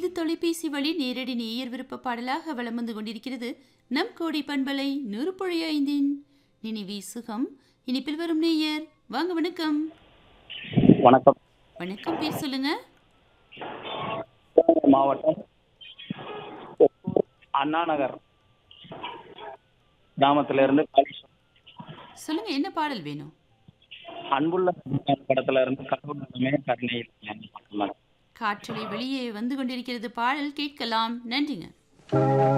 தொலைபேசி வழி நேரடி நேயர் விருப்ப பாடலாக வலம் வந்து கொண்டிருக்கிறது நம் கோடி பண்பலை நூறுபொழி ஐந்தின் நினைவி சுகம் இனிப்பில் வரும் நேயர் வாங்க வணக்கம் வணக்கம் வணக்கம் பேர் சொல்லுங்க சிவகங்கை மாவட்டம் ஒசூர் அண்ணா நகர் கிராமத்துல இருந்து காளீஸ்வரன். சொல்லுங்க என்ன பாடல் வேணும் அன்புள்ள சமுதாயம் படத்துல இருந்து கடவுள் நலமே கருணையில் ஞானி பாடல். காற்றலை வெளியே வந்து கொண்டிருக்கிறது பாடல் கேட்கலாம் நன்றிங்க